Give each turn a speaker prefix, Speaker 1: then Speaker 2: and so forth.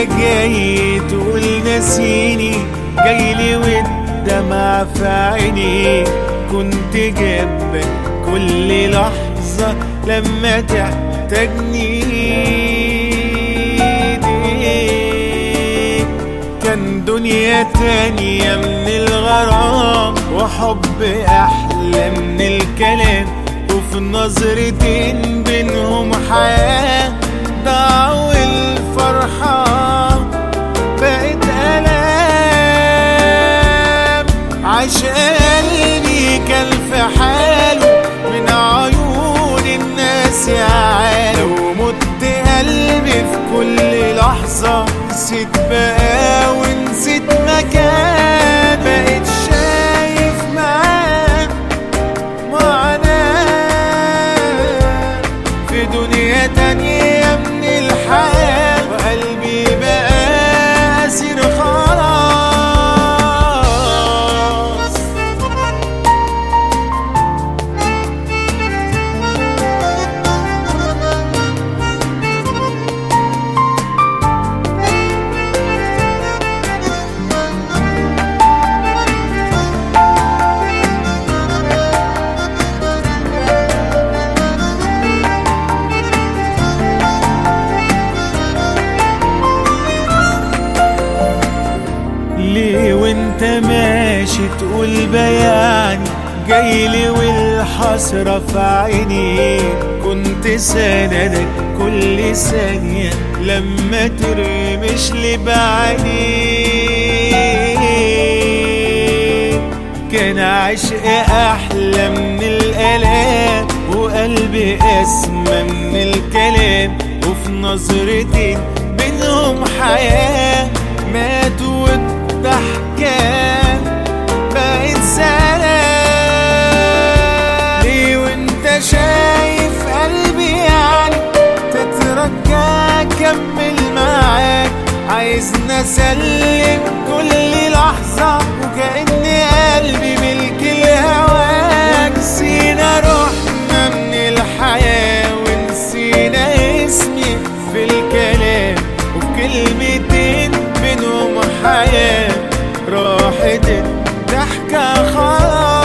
Speaker 1: جاي تقول نسيني جاي لي والدمع في عيني كنت جنبك كل لحظة لما تحتاجني كان دنيا تانية من الغرام وحب أحلى من الكلام وفي نظرتين بينهم حياة ضاعوا الفرحة بقت ألام عاش قلبي كان في حاله من عيون الناس يا عالم ومت قلبي في كل لحظة نسيت بقى ونسيت مكان بقيت شايف معاه معاناة في دنيا تانية من الحياة وقلبي بقى أسير خلاص ليه وانت ماشي تقول بياني جايلي والحسرة في عيني كنت سندك كل ثانية لما ترمش لي بعيني كان عشق أحلى من الآلام وقلبي أسمى من الكلام وفي نظرتين بينهم حياة ماتوا والضحكة بقت سلام ليه وانت شايف قلبي يعني تترجى كمل معاك عايزنا اسلم كل لحظة وكأن قلبي ملك الهواك نسينا روحنا من الحياة ونسينا اسمي في الكلام وكلمتين بينهم حياة راحت الضحكة خلاص